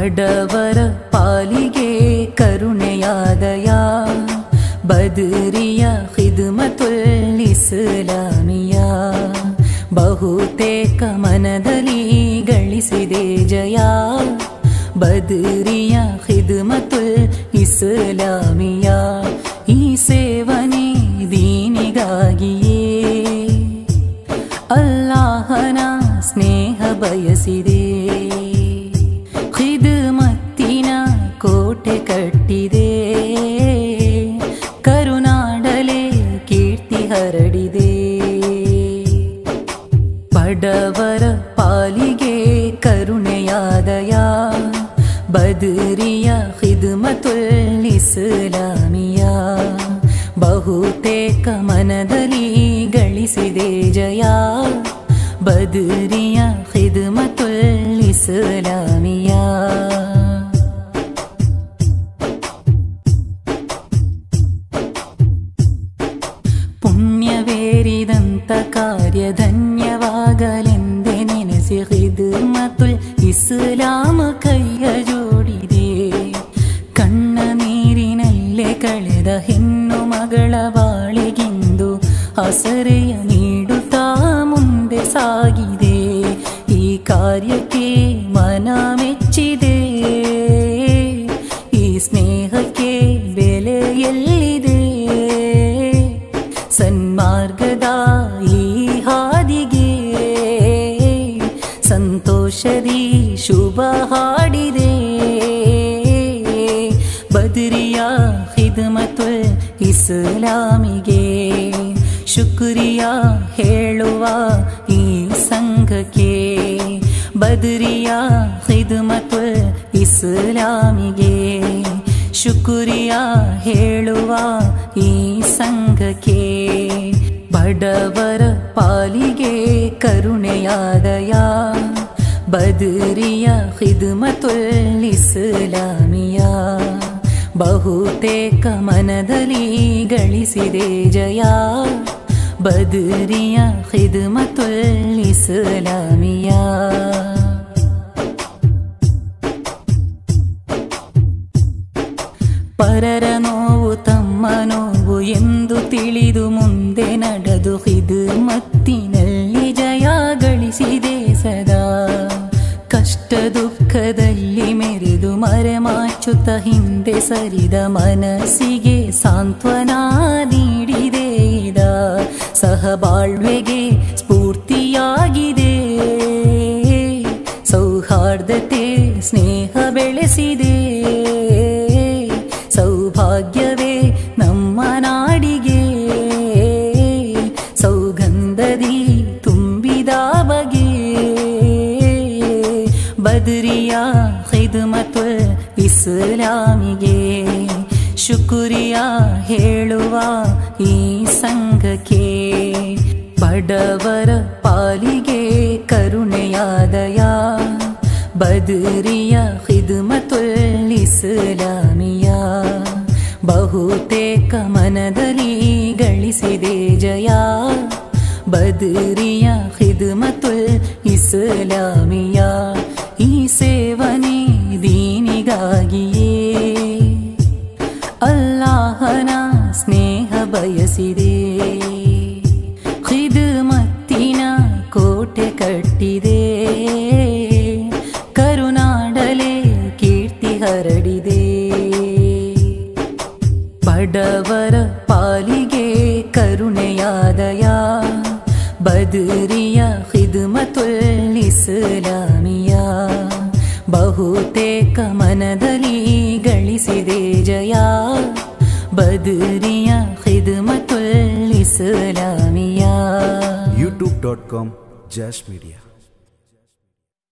ಬಡವರ ಪಾಲಿಗೆ ಕರುಣೆಯಾದಯ ಬದರಿಯ ಖಿದ್ಮತುಲ್ ಇಸ್ಲಾಮಿಯ ಬಹುತೇಕ ಮನದಲ್ಲಿ ಗಳಿಸಿದೆ ಜಯ ಬದರಿಯ ಖಿದ್ಮತುಲ್ ಇಸ್ಲಾಮಿಯ ಈ ಸೇವನೆ ದೀನಿಗಾಗಿಯೇ ಅಲ್ಲಾಹನ ಸ್ನೇಹ ಬಯಸಿದೆ ಖಿದ್ಮತ್ತಿನ ಕೋಟೆ ಕಟ್ಟಿದೆ ಕರುನಾಡಲೆ ಕೀರ್ತಿ ಹರಡಿದೆ ಬಡವರ ಪಾಲಿಗೆ ಕರುಣೆಯಾದಯ ಬದರಿಯ ಖಿದ್ಮತುಲ್ ಇಸ್ಲಾಮಿಯ ಬಹುತೇಕ ಮನದಲ್ಲಿ ಗಳಿಸಿದೆ ಜಯ ಬದರಿಯ ಖಿದ್ಮತುಲ್ ಇಸ್ಲಾಮಿಯ ಪುಣ್ಯವೇರಿದಂತ ಕಾರ್ಯ ಧನ್ಯವಾಗಲೆಂದೆ ನೆನೆಸಿ ಖಿದ್ಮತುಲ್ ಇಸ್ಲಾಂ ಕೈಯ ಜೋಡಿದೆ ಕಣ್ಣ ನೀರಿನಲ್ಲೇ ಕಳೆದ ಹೆಣ್ಣು ಮಗಳ ಬಾಳಿಗಿಂದು ಹಸರೆಯ ನೀಡುತ್ತಾ ಮುಂದೆ ಸಾಗಿದೆ ಈ ಕಾರ್ಯಕ್ಕೆ ಮನ ಮೆಚ್ಚಿದೆ ಈ ಸ್ನೇಹಕ್ಕೆ ಬೆಲೆ ಎಲ್ಲಿದೆ ಸನ್ಮಾರ್ಗದ ಈ ಹಾದಿಗೆ ಸಂತೋಷದಿ ಶುಭ ಹಾಡಿದೆ ಬದರಿಯ ಖಿದ್ಮತುಲ್ ಇಸ್ಲಾಮಿಗೆ ಶುಕ್ರಿಯ ಹೇಳುವ ಈ ಸಂಘಕ್ಕೆ ಬದರಿಯ ಖಿದ್ಮತುಲ್ ಇಸ್ಲಾಮಿಗೆ ಶುಕ್ರಿಯ ಹೇಳುವ ಈ ಸಂಘಕ್ಕೆ ಬಡವರ ಪಾಲಿಗೆ ಕರುಣೆಯಾದಯ ಬದರಿಯ ಖಿದ್ಮತುಲ್ ಇಸ್ಲಾಮಿಯ ಬಹುತೇಕ ಮನದಲ್ಲಿ ಗಳಿಸಿದೆ ಜಯ ಬದರಿಯ ಖಿದ್ಮತುಲ್ ಇಸ್ಲಾಮಿಯ ಪರರ ನೋವು ತಮ್ಮ ನೋವು ಎಂದು ತಿಳಿದು ಮುಂದೆ ನಡೆದು ಖಿದ್ಮತ್ತಿನಲ್ಲಿ ಜಯ ಗಳಿಸಿದೆ ಸದಾ ಕಷ್ಟ ದುಃಖದಲ್ಲಿ ಮೆರೆದು ಮರೆಮಾಚುತ್ತ ಹಿಂದೆ ಸರಿದ ಮನಸ್ಸಿಗೆ ಸಾಂತ್ವನ ನೀಡಿದೆ ಇದ ಸಹಬಾಳ್ವೆಗೆ ಸ್ಫೂರ್ತಿಯಾಗಿದೆ ಸೌಹಾರ್ದತೆ ಸ್ನೇಹ ಬೆಳೆಸಿದೆ ಸೌಭಾಗ್ಯವೇ ನಮ್ಮ ನಾಡಿಗೆ ಸೌಗಂಧದಿ ತುಂಬಿದ ಬಗೆ ಬದರಿಯ ಖಿದ್ಮತುಲ್ ಇಸ್ಲಾಮಿಗೆ ಶುಕ್ರಿಯ ಹೇಳುವ ಈ ಸಂಘಕ್ಕೆ ಬಡವರ ಪಾಲಿಗೆ ಕರುಣೆಯಾದಯ ಬದರಿಯ ಖಿದ್ಮತುಲ್ ಇಸ್ಲಾಮಿಯ ಬಹುತೇಕ ಮನದಲ್ಲಿ ಗಳಿಸಿದೆ ಜಯ ಬದರಿಯ ಖಿದ್ಮತುಲ್ ಇಸ್ಲಾಮಿಯ ಈ ಸೇವನೆ ದೀನಿಗಾಗಿಯೇ ಅಲ್ಲಾಹನ ಸ್ನೇಹ ಬಯಸಿದೆ ಖಿದ್ಮತ್ತಿನ ಕೋಟೆ ಕಟ್ಟಿದೆ ಕರುನಾಡಲೆ ಕೀರ್ತಿ ಹರಡಿದೆ ಬಡವರ ಪಾಲಿಗೆ ಕರುಣೆಯಾದಯ ಬದರಿಯ ಖಿದ್ಮತುಲ್ ಇಸ್ಲಾಮಿಯ ಬಹುತೇಕ ಮನದಲ್ಲಿ ಗಳಿಸಿದೆ ಜಯ ಬದರಿಯ ಖಿದ್ಮತುಲ್ ಇಸ್ಲಾಮಿಯ ಯೂಟ್ಯೂಬ್ ಡಾಟ್ ಕಾಮ್ ಜಾಶ್ ಮೀಡಿಯಾ